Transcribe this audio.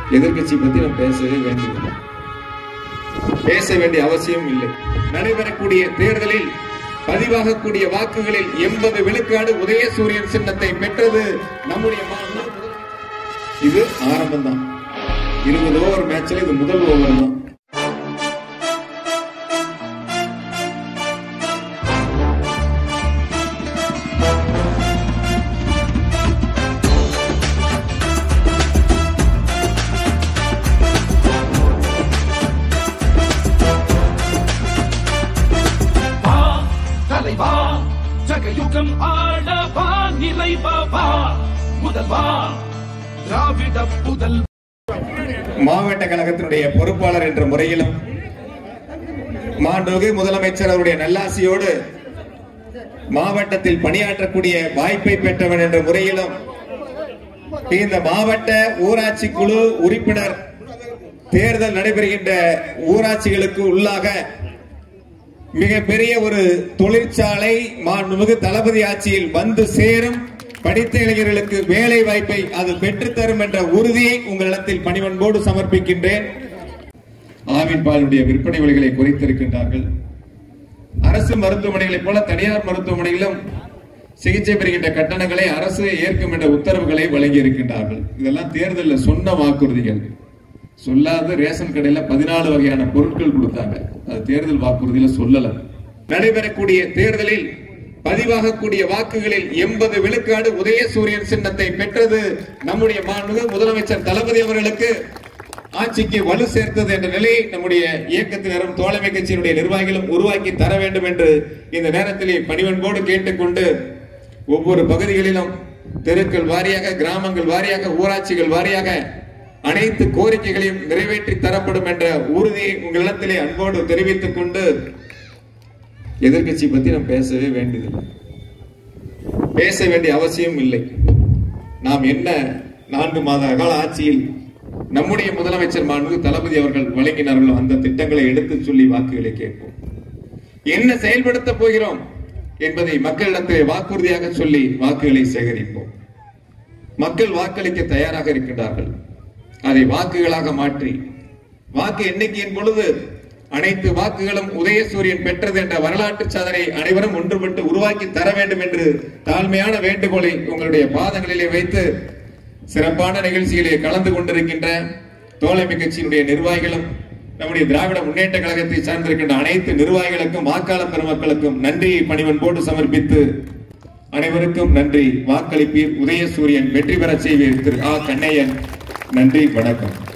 எதிர்க்கட்சி பத்தி நம்ம பேசவே வேண்டியதில்லை பேச வேண்டிய அவசியம் இல்லை நடைபெறக்கூடிய தேர்தலில் பதிவாகக்கூடிய வாக்குகளில் எண்பது விழுக்காடு உதயசூரியன் சின்னத்தை பெற்றது நம்முடைய மாநில முதலமைச்சர். இது ஆரம்பம் தான் இருபது ஓவர் மேட்ச்ல இது முதல் ஓவர் தான் வா தலைவா ஜகயுகம் ஆளவா நிலைவா வா முதல்வா திராவிட புதல் மாவட்ட கழகத்தினுடைய பொறுப்பாளர் என்ற முறையிலும் மாண்புமிகு முதலமைச்சர் அவருடைய நல்லாசியோடு மாவட்டத்தில் பணியாற்றக்கூடிய வாய்ப்பை பெற்றவன் என்ற முறையிலும் இந்த மாவட்ட ஊராட்சி குழு உறுப்பினர் தேர்தல் நடைபெறுகின்ற ஊராட்சிகளுக்கு உள்ளாக மிகப்பெரிய ஒரு தொழிற்சாலை மாண்புமிகு தளபதி ஆட்சியில் வந்து சேரும் படித்த இளைஞர்களுக்கு வேலை வாய்ப்பை அது பெற்றுத்தரும் என்ற உறுதியை உங்களிடத்தில் பணிவன்போடு சமர்ப்பிக்கின்றேன் ஆவின் பாலுடைய விற்பனை விலைகளை குறைத்திருக்கின்றார்கள் அரசு மருத்துவமனைகளைப் போல தனியார் மருத்துவமனைகளிலும் சிகிச்சை பெறுகின்ற கட்டணங்களை அரசு ஏற்கும் என்ற உத்தரவுகளை வழங்கி இருக்கின்றார்கள் இதெல்லாம் தேர்தலில் சொன்ன வாக்குறுதிகள் சொல்லாத ரேஷன் கடையில பதினாலு வகையான பொருட்கள் கொடுத்தாங்க அது தேர்தல் வாக்குறுதியில சொல்லல நடைபெறக்கூடிய தேர்தலில் பதிவாகக்கூடிய வாக்குகளில் எண்பது விழுக்காடு உதயசூரியன் சின்னத்தை பெற்றது நம்முடைய மாண்புமிகு முதலமைச்சர் தளபதி அவர்களுக்கு ஆட்சிக்கு வலு சேர்த்தது என்ற நிலையை நம்முடைய இயக்கத்தினரும் தோழமை கட்சியினுடைய நிர்வாகிகளும் உருவாக்கி தர வேண்டும் என்று இந்த நேரத்திலே பணிவன்போடு கேட்டுக்கொண்டு ஒவ்வொரு பகுதிகளிலும் தெருக்கள் வாரியாக கிராமங்கள் வாரியாக ஊராட்சிகள் வாரியாக அனைத்து கோரிக்கைகளையும் நிறைவேற்றி தரப்படும் என்ற உறுதியை உங்களிடத்திலே அன்போடு தெரிவித்துக் கொண்டு எதிர்க்கட்சி பத்தி நம்ம பேசவே வேண்டியதில்லை பேச வேண்டிய அவசியம் இல்லை நாம் என்ன நான்கு மாத கால ஆட்சியில் நம்முடைய முதலமைச்சர் மாண்பு தளபதி அவர்கள் வழங்கினார்களோ அந்த திட்டங்களை எடுத்துச் சொல்லி வாக்குகளை கேட்போம் என்ன செயல்படுத்த போகிறோம் என்பதை மக்களிடத்தில் வாக்குறுதியாக சொல்லி வாக்குகளை சேகரிப்போம் மக்கள் வாக்களிக்க தயாராக இருக்கின்றார்கள் அதை வாக்குகளாக மாற்றி வாக்கு எண்ணிக்கையின் பொழுது அனைத்து வாக்குகளும் உதயசூரியன் பெற்றது என்ற வரலாற்று சாதனை அனைவரும் ஒன்றுபட்டு உருவாக்கி தர வேண்டும் என்று தாழ்மையான வேண்டுகோளை உங்களுடைய பாதங்களிலே வைத்து சிறப்பான நிகழ்ச்சியிலே கலந்து கொண்டிருக்கின்ற தோழமை கட்சியினுடைய நிர்வாகிகளும் நம்முடைய திராவிட முன்னேற்ற கழகத்தை சார்ந்திருக்கின்ற அனைத்து நிர்வாகிகளுக்கும் வாக்காளர் பெருமக்களுக்கும் நன்றியை பணிவன்போடு சமர்ப்பித்து அனைவருக்கும் நன்றி வாக்களிப்பீர் உதயசூரியன் வெற்றி பெறச் செய்வீர் திரு ஆ கண்ணையன் நன்றி வணக்கம்